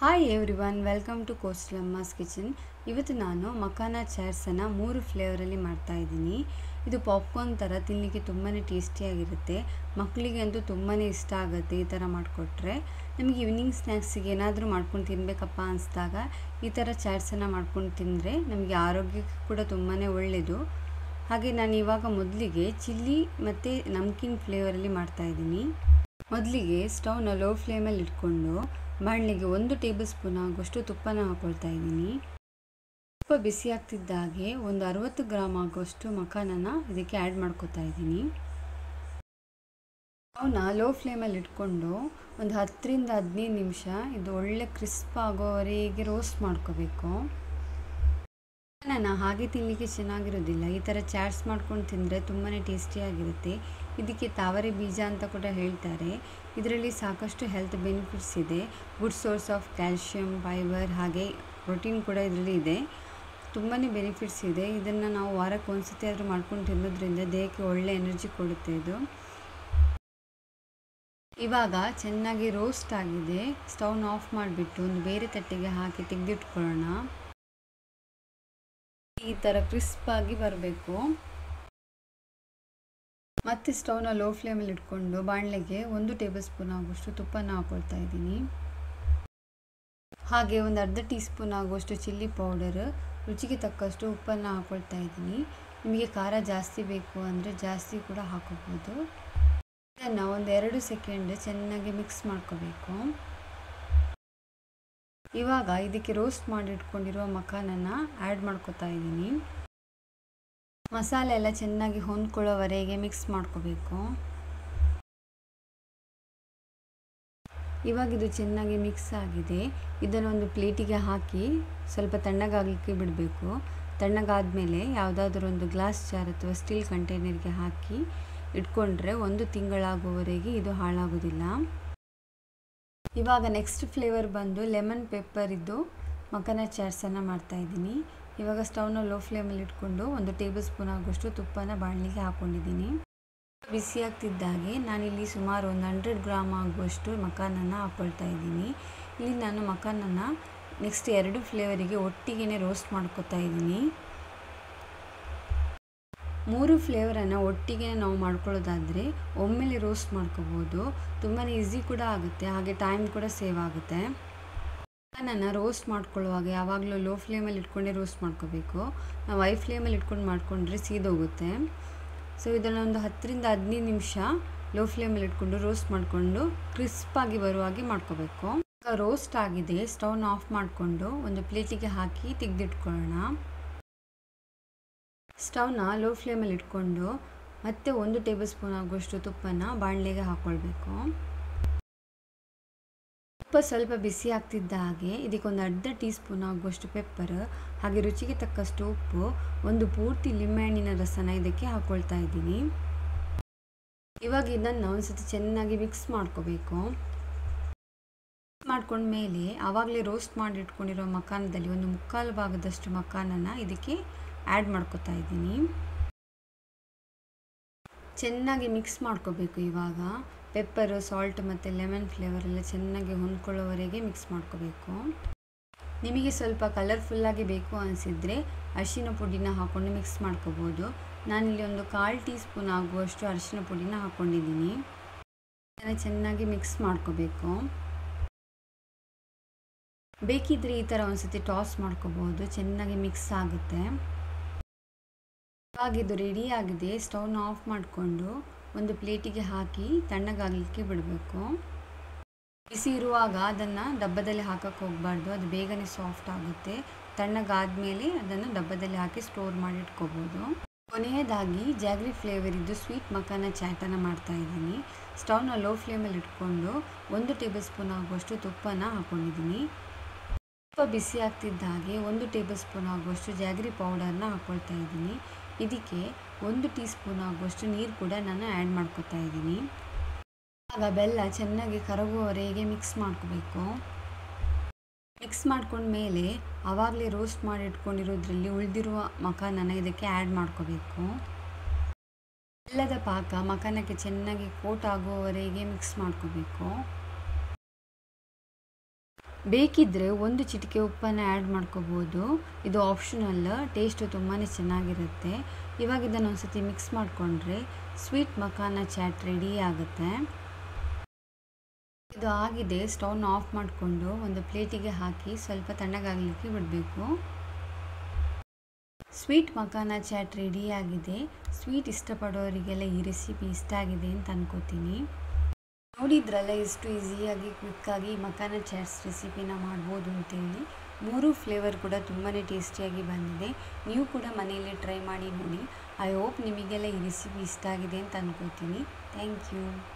hi every one welcome to Coastal Amma's Kitchen ಇವತ್ತು ನಾನು ಮಖಾನ ಚಾಟ್ಸನ್ನು ಮೂರು ಫ್ಲೇವರಲ್ಲಿ ಮಾಡ್ತಾ ಇದ್ದೀನಿ ಇದು ಪಾಪ್ಕಾರ್ನ್ ಥರ ತಿನ್ನಲಿಕ್ಕೆ ತುಂಬಾ ಟೇಸ್ಟಿಯಾಗಿರುತ್ತೆ ಮಕ್ಕಳಿಗೆ ಅಂತೂ ತುಂಬಾ ಇಷ್ಟ ಆಗುತ್ತೆ ಈ ಥರ ಮಾಡಿಕೊಟ್ರೆ ನಮಗೆ ಈವ್ನಿಂಗ್ ಸ್ನ್ಯಾಕ್ಸಿಗೆ ಏನಾದರೂ ಮಾಡ್ಕೊಂಡು ತಿನ್ನಬೇಕಪ್ಪ ಅನಿಸ್ದಾಗ ಈ ಥರ ಚಾಟ್ಸನ್ನು ಮಾಡ್ಕೊಂಡು ತಿಂದರೆ ನಮಗೆ ಆರೋಗ್ಯಕ್ಕೆ ಕೂಡ ತುಂಬಾ ಒಳ್ಳೆಯದು ಹಾಗೆ ನಾನು ಇವಾಗ ಮೊದಲಿಗೆ ಚಿಲ್ಲಿ ಮತ್ತು ನಮ್ಕಿನ್ ಫ್ಲೇವರಲ್ಲಿ ಮಾಡ್ತಾಯಿದ್ದೀನಿ ಮೊದಲಿಗೆ ಸ್ಟವ್ನ ಲೋ ಫ್ಲೇಮಲ್ಲಿ ಇಟ್ಕೊಂಡು ಬಾಣಲೆಗೆ ಒಂದು ಟೇಬಲ್ ಸ್ಪೂನ್ ಆಗುವಷ್ಟು ತುಪ್ಪನ ಹಾಕ್ಕೊಳ್ತಾ ಇದ್ದೀನಿ ತುಪ್ಪ ಬಿಸಿ ಆಗ್ತಿದ್ದಾಗೆ ಒಂದು ಅರುವತ್ತು ಗ್ರಾಮ್ ಆಗುವಷ್ಟು ಮಖಾನನ ಇದಕ್ಕೆ ಆ್ಯಡ್ ಮಾಡ್ಕೊತಾ ಇದ್ದೀನಿ ಅವನ್ನ ಲೋ ಫ್ಲೇಮಲ್ಲಿ ಇಟ್ಕೊಂಡು ಒಂದು ಹತ್ತರಿಂದ ಹದಿನೈದು ನಿಮಿಷ ಇದು ಒಳ್ಳೆ ಕ್ರಿಸ್ಪ್ ಆಗೋವರೆಗೆ ರೋಸ್ಟ್ ಮಾಡ್ಕೋಬೇಕು ನಾನು ಹಾಗೆ ತಿನ್ನಲಿಕ್ಕೆ ಚೆನ್ನಾಗಿರೋದಿಲ್ಲ ಈ ಥರ ಚಾಟ್ಸ್ ಮಾಡ್ಕೊಂಡು ತಿಂದರೆ ತುಂಬಾ ಟೇಸ್ಟಿಯಾಗಿರುತ್ತೆ ಇದಕ್ಕೆ ತಾವರೆ ಬೀಜ ಅಂತ ಕೂಡ ಹೇಳ್ತಾರೆ ಇದರಲ್ಲಿ ಸಾಕಷ್ಟು ಹೆಲ್ತ್ ಬೆನಿಫಿಟ್ಸ್ ಇದೆ good source of calcium fibre ಹಾಗೆ ಪ್ರೋಟೀನ್ ಕೂಡ ಇದರಲ್ಲಿ ಇದೆ ತುಂಬಾ ಬೆನಿಫಿಟ್ಸ್ ಇದೆ ಇದನ್ನು ನಾವು ವಾರಕ್ಕೆ ಒಂದು ಸತಿ ಆದರೂ ಮಾಡ್ಕೊಂಡು ತಿನ್ನೋದ್ರಿಂದ ದೇಹಕ್ಕೆ ಒಳ್ಳೆ ಎನರ್ಜಿ ಕೊಡುತ್ತೆ ಇದು ಇವಾಗ ಚೆನ್ನಾಗಿ ರೋಸ್ಟ್ ಆಗಿದೆ ಸ್ಟವ್ನ ಆಫ್ ಮಾಡಿಬಿಟ್ಟು ಒಂದು ಬೇರೆ ತಟ್ಟೆಗೆ ಹಾಕಿ ತೆಗೆದಿಟ್ಕೊಳ್ಳೋಣ ಈ ಥರ ಕ್ರಿಸ್ಪ್ ಆಗಿ ಬರಬೇಕು ಮತ್ತೆ ಸ್ಟವ್ನ ಲೋ ಫ್ಲೇಮಲ್ಲಿ ಇಟ್ಕೊಂಡು ಬಾಣಲೆಗೆ ಒಂದು ಟೇಬಲ್ ಸ್ಪೂನ್ ಆಗುವಷ್ಟು ತುಪ್ಪನ ಹಾಕೊಳ್ತಾ ಇದ್ದೀನಿ ಹಾಗೆ ಒಂದು ಅರ್ಧ ಟೀ ಸ್ಪೂನ್ ಆಗುವಷ್ಟು ಚಿಲ್ಲಿ ಪೌಡರ್ ರುಚಿಗೆ ತಕ್ಕಷ್ಟು ಉಪ್ಪನ್ನು ಹಾಕೊಳ್ತಾ ಇದ್ದೀನಿ ನಿಮಗೆ ಖಾರ ಜಾಸ್ತಿ ಬೇಕು ಅಂದರೆ ಜಾಸ್ತಿ ಕೂಡ ಹಾಕೋಬೋದು ಇದನ್ನು ಒಂದು ಎರಡು ಸೆಕೆಂಡ್ ಚೆನ್ನಾಗಿ ಮಿಕ್ಸ್ ಮಾಡ್ಕೋಬೇಕು ಇವಾಗ ಇದಕ್ಕೆ ರೋಸ್ಟ್ ಮಾಡಿ ಇಟ್ಕೊಂಡಿರುವ ಮಖಾನನ್ನ ಆ್ಯಡ್ ಮಾಡ್ಕೊತಾ ಇದ್ದೀನಿ ಮಸಾಲೆ ಎಲ್ಲ ಚೆನ್ನಾಗಿ ಹೊಂದ್ಕೊಳ್ಳೋವರೆಗೆ ಮಿಕ್ಸ್ ಮಾಡ್ಕೋಬೇಕು ಇವಾಗ ಇದು ಚೆನ್ನಾಗಿ ಮಿಕ್ಸ್ ಆಗಿದೆ ಇದನ್ನು ಒಂದು ಪ್ಲೇಟಿಗೆ ಹಾಕಿ ಸ್ವಲ್ಪ ತಣ್ಣಗಾಗಲಿಕ್ಕೆ ಬಿಡಬೇಕು ತಣ್ಣಗಾದಮೇಲೆ ಯಾವುದಾದ್ರೂ ಒಂದು ಗ್ಲಾಸ್ ಜಾರ್ ಅಥವಾ ಸ್ಟೀಲ್ ಕಂಟೈನರ್ಗೆ ಹಾಕಿ ಇಟ್ಕೊಂಡ್ರೆ ಒಂದು ತಿಂಗಳಾಗುವವರೆಗೆ ಇದು ಹಾಳಾಗೋದಿಲ್ಲ ಇವಾಗ ನೆಕ್ಸ್ಟ್ ಫ್ಲೇವರ್ ಬಂದು ಲೆಮನ್ ಪೆಪ್ಪರ್ ಇದ್ದು ಮಖನ ಚಾಟ್ಸನ್ನು ಮಾಡ್ತಾಯಿದ್ದೀನಿ ಇವಾಗ ಸ್ಟವ್ನ ಲೋ ಫ್ಲೇಮಲ್ಲಿ ಇಟ್ಕೊಂಡು ಒಂದು ಟೇಬಲ್ ಸ್ಪೂನ್ ಆಗುವಷ್ಟು ತುಪ್ಪನ ಬಾಣಲಿಗೆ ಹಾಕ್ಕೊಂಡಿದ್ದೀನಿ ಬಿಸಿ ಆಗ್ತಿದ್ದಾಗೆ ನಾನಿಲ್ಲಿ ಸುಮಾರು ಒಂದು ಹಂಡ್ರೆಡ್ ಗ್ರಾಮ್ ಆಗುವಷ್ಟು ಮಖಾನನ್ನು ಹಾಕ್ಕೊಳ್ತಾ ಇದ್ದೀನಿ ಇಲ್ಲಿ ನಾನು ಮಖಾನನ್ನು ನೆಕ್ಸ್ಟ್ ಎರಡು ಫ್ಲೇವರಿಗೆ ಒಟ್ಟಿಗೆ ರೋಸ್ಟ್ ಮಾಡ್ಕೊತಾ ಇದ್ದೀನಿ ಮೂರು ಫ್ಲೇವರನ್ನು ಒಟ್ಟಿಗೆ ನಾವು ಮಾಡ್ಕೊಳ್ಳೋದಾದರೆ ಒಮ್ಮೆಲೆ ರೋಸ್ಟ್ ಮಾಡ್ಕೋಬೋದು ತುಂಬಾ ಈಸಿ ಕೂಡ ಆಗುತ್ತೆ ಹಾಗೆ ಟೈಮ್ ಕೂಡ ಸೇವ್ ಆಗುತ್ತೆ ನಾನು ರೋಸ್ಟ್ ಮಾಡ್ಕೊಳ್ಳುವಾಗ ಯಾವಾಗಲೂ ಲೋ ಫ್ಲೇಮಲ್ಲಿ ಇಟ್ಕೊಂಡೇ ರೋಸ್ಟ್ ಮಾಡ್ಕೋಬೇಕು ನಾವು ಐ ಫ್ಲೇಮಲ್ಲಿ ಇಟ್ಕೊಂಡು ಮಾಡಿಕೊಂಡ್ರೆ ಸೀದೋಗುತ್ತೆ ಸೊ ಇದನ್ನು ಒಂದು ಹತ್ತರಿಂದ ಹದಿನೈದು ನಿಮಿಷ ಲೋ ಫ್ಲೇಮಲ್ಲಿ ಇಟ್ಕೊಂಡು ರೋಸ್ಟ್ ಮಾಡಿಕೊಂಡು ಕ್ರಿಸ್ಪಾಗಿ ಬರುವಾಗೆ ಮಾಡ್ಕೋಬೇಕು ರೋಸ್ಟ್ ಆಗಿದೆ ಸ್ಟವ್ನ ಆಫ್ ಮಾಡಿಕೊಂಡು ಒಂದು ಪ್ಲೇಟಿಗೆ ಹಾಕಿ ತೆಗೆದಿಟ್ಕೊಳ್ಳೋಣ ಸ್ಟವ್ನ ಲೋ ಫ್ಲೇಮಲ್ಲಿ ಇಟ್ಕೊಂಡು ಮತ್ತೆ ಒಂದು ಟೇಬಲ್ ಸ್ಪೂನ್ ಆಗುವಷ್ಟು ತುಪ್ಪನ ಬಾಣಲೆಗೆ ಹಾಕ್ಕೊಳ್ಬೇಕು ತುಪ್ಪ ಸ್ವಲ್ಪ ಬಿಸಿ ಆಗ್ತಿದ್ದ ಹಾಗೆ ಇದಕ್ಕೊಂದು ಅರ್ಧ ಟೀ ಸ್ಪೂನ್ ಆಗುವಷ್ಟು ಪೆಪ್ಪರ್ ಹಾಗೆ ರುಚಿಗೆ ತಕ್ಕಷ್ಟು ಉಪ್ಪು ಒಂದು ಪೂರ್ತಿ ಲಿಂಬೆಹಣ್ಣಿನ ರಸನ ಇದಕ್ಕೆ ಹಾಕ್ಕೊಳ್ತಾ ಇದ್ದೀನಿ ಇವಾಗ ಇದನ್ನು ಒಂದ್ಸತಿ ಚೆನ್ನಾಗಿ ಮಿಕ್ಸ್ ಮಾಡ್ಕೋಬೇಕು ಮಾಡ್ಕೊಂಡ್ಮೇಲೆ ಆವಾಗಲೇ ರೋಸ್ಟ್ ಮಾಡಿ ಇಟ್ಕೊಂಡಿರೋ ಮಖಾನದಲ್ಲಿ ಒಂದು ಮುಕ್ಕಾಲು ಭಾಗದಷ್ಟು ಮಖಾನನ ಇದಕ್ಕೆ ಆ್ಯಡ್ ಮಾಡ್ಕೊತಾ ಇದ್ದೀನಿ ಚೆನ್ನಾಗಿ ಮಿಕ್ಸ್ ಮಾಡ್ಕೋಬೇಕು ಇವಾಗ ಪೆಪ್ಪರು ಸಾಲ್ಟ್ ಮತ್ತು ಲೆಮನ್ ಫ್ಲೇವರ್ ಎಲ್ಲ ಚೆನ್ನಾಗಿ ಹೊಂದ್ಕೊಳ್ಳೋವರೆಗೆ ಮಿಕ್ಸ್ ಮಾಡ್ಕೋಬೇಕು ನಿಮಗೆ ಸ್ವಲ್ಪ ಕಲರ್ಫುಲ್ಲಾಗಿ ಬೇಕು ಅನಿಸಿದರೆ ಅರಿಶಿನ ಪುಡಿನ ಹಾಕ್ಕೊಂಡು ಮಿಕ್ಸ್ ಮಾಡ್ಕೋಬೋದು ನಾನಿಲ್ಲಿ ಒಂದು ಕಾಲು ಟೀ ಸ್ಪೂನ್ ಆಗುವಷ್ಟು ಅರಿಶಿನ ಪುಡಿನ ಹಾಕ್ಕೊಂಡಿದ್ದೀನಿ ಅದನ್ನು ಚೆನ್ನಾಗಿ ಮಿಕ್ಸ್ ಮಾಡ್ಕೋಬೇಕು ಬೇಕಿದ್ರೆ ಈ ಥರ ಒಂದ್ಸತಿ ಟಾಸ್ ಮಾಡ್ಕೋಬೋದು ಚೆನ್ನಾಗಿ ಮಿಕ್ಸ್ ಆಗುತ್ತೆ ಇವಾಗ ಇದು ರೆಡಿ ಆಗಿದೆ ಸ್ಟವ್ನ ಆಫ್ ಮಾಡಿಕೊಂಡು ಒಂದು ಪ್ಲೇಟಿಗೆ ಹಾಕಿ ತಣ್ಣಗಾಗಲಿಕ್ಕೆ ಬಿಡಬೇಕು ಬಿಸಿ ಇರುವಾಗ ಅದನ್ನು ಡಬ್ಬದಲ್ಲಿ ಹಾಕಕ್ಕೆ ಹೋಗಬಾರ್ದು ಅದು ಬೇಗನೆ ಸಾಫ್ಟ್ ಆಗುತ್ತೆ ತಣ್ಣಗಾದ್ಮೇಲೆ ಅದನ್ನು ಡಬ್ಬದಲ್ಲಿ ಹಾಕಿ ಸ್ಟೋರ್ ಮಾಡಿ ಇಟ್ಕೋಬೋದು ಕೊನೆಯದಾಗಿ ಜಾಗ್ರಿ ಫ್ಲೇವರ್ ಇದ್ದು ಸ್ವೀಟ್ ಮಖಾನ ಚಾಟನ್ನು ಮಾಡ್ತಾ ಇದ್ದೀನಿ ಸ್ಟವ್ನ ಲೋ ಫ್ಲೇಮಲ್ಲಿ ಇಟ್ಕೊಂಡು ಒಂದು ಟೇಬಲ್ ಸ್ಪೂನ್ ಆಗುವಷ್ಟು ತುಪ್ಪನ ಹಾಕ್ಕೊಂಡಿದ್ದೀನಿ ತುಪ್ಪ ಬಿಸಿ ಆಗ್ತಿದ್ದ ಹಾಗೆ ಒಂದು ಟೇಬಲ್ ಸ್ಪೂನ್ ಆಗುವಷ್ಟು ಜಾಗ್ರಿ ಪೌಡರ್ನ ಹಾಕ್ಕೊಳ್ತಾ ಇದ್ದೀನಿ ಇದಕ್ಕೆ ಒಂದು ಟೀ ಸ್ಪೂನ್ ಆಗುವಷ್ಟು ನೀರು ಕೂಡ ನಾನು ಆ್ಯಡ್ ಮಾಡ್ಕೊತಾ ಇದ್ದೀನಿ ಆಗ ಬೆಲ್ಲ ಚೆನ್ನಾಗಿ ಕರಗುವವರೆಗೆ ಮಿಕ್ಸ್ ಮಾಡ್ಕೋಬೇಕು ಮಿಕ್ಸ್ ಮಾಡ್ಕೊಂಡ್ಮೇಲೆ ಆವಾಗಲೇ ರೋಸ್ಟ್ ಮಾಡಿ ಇಟ್ಕೊಂಡಿರೋದ್ರಲ್ಲಿ ಉಳಿದಿರುವ ಮಖಾನನ ಇದಕ್ಕೆ ಆ್ಯಡ್ ಮಾಡ್ಕೋಬೇಕು ಬೆಲ್ಲದ ಪಾಕ ಮಖಾನಕ್ಕೆ ಚೆನ್ನಾಗಿ ಕೋಟ್ ಆಗುವವರೆಗೆ ಮಿಕ್ಸ್ ಮಾಡ್ಕೋಬೇಕು ಬೇಕಿದ್ದರೆ ಒಂದು ಚಿಟಿಕೆ ಉಪ್ಪನ್ನು ಆ್ಯಡ್ ಮಾಡ್ಕೋಬೋದು ಇದು ಆಪ್ಷನಲ್ ಟೇಸ್ಟು ತುಂಬಾ ಚೆನ್ನಾಗಿರುತ್ತೆ ಇವಾಗ ಇದನ್ನು ಒಂದ್ಸತಿ ಮಿಕ್ಸ್ ಮಾಡಿಕೊಂಡ್ರೆ ಸ್ವೀಟ್ ಮಖಾನ ಚಾಟ್ ರೆಡಿ ಆಗುತ್ತೆ ಇದು ಆಗಿದೆ ಸ್ಟವ್ನ ಆಫ್ ಮಾಡಿಕೊಂಡು ಒಂದು ಪ್ಲೇಟಿಗೆ ಹಾಕಿ ಸ್ವಲ್ಪ ತಣ್ಣಗಾಗಲಿಕ್ಕೆ ಬಿಡಬೇಕು ಸ್ವೀಟ್ ಮಖಾನ ಚಾಟ್ ರೆಡಿ ಆಗಿದೆ ಸ್ವೀಟ್ ಇಷ್ಟಪಡೋರಿಗೆಲ್ಲ ಈ ರೆಸಿಪಿ ಇಷ್ಟ ಆಗಿದೆ ಅಂತ ಅನ್ಕೋತೀನಿ ನೋಡಿದ್ರಲ್ಲ ಎಷ್ಟು ಈಸಿಯಾಗಿ ಕ್ವಿಕ್ಕಾಗಿ ಮಖಾನ ಚಾಟ್ಸ್ ರೆಸಿಪಿನ ಮಾಡ್ಬೋದು ಅಂತೇಳಿ ಮೂರು ಫ್ಲೇವರ್ ಕೂಡ ತುಂಬಾ ಟೇಸ್ಟಿಯಾಗಿ ಬಂದಿದೆ ನೀವು ಕೂಡ ಮನೆಯಲ್ಲಿ ಟ್ರೈ ಮಾಡಿ ನೋಡಿ ಐ ಹೋಪ್ ನಿಮಗೆಲ್ಲ ಈ ರೆಸಿಪಿ ಇಷ್ಟ ಆಗಿದೆ ಅಂತ ಅನ್ಕೋತೀನಿ ಥ್ಯಾಂಕ್ ಯು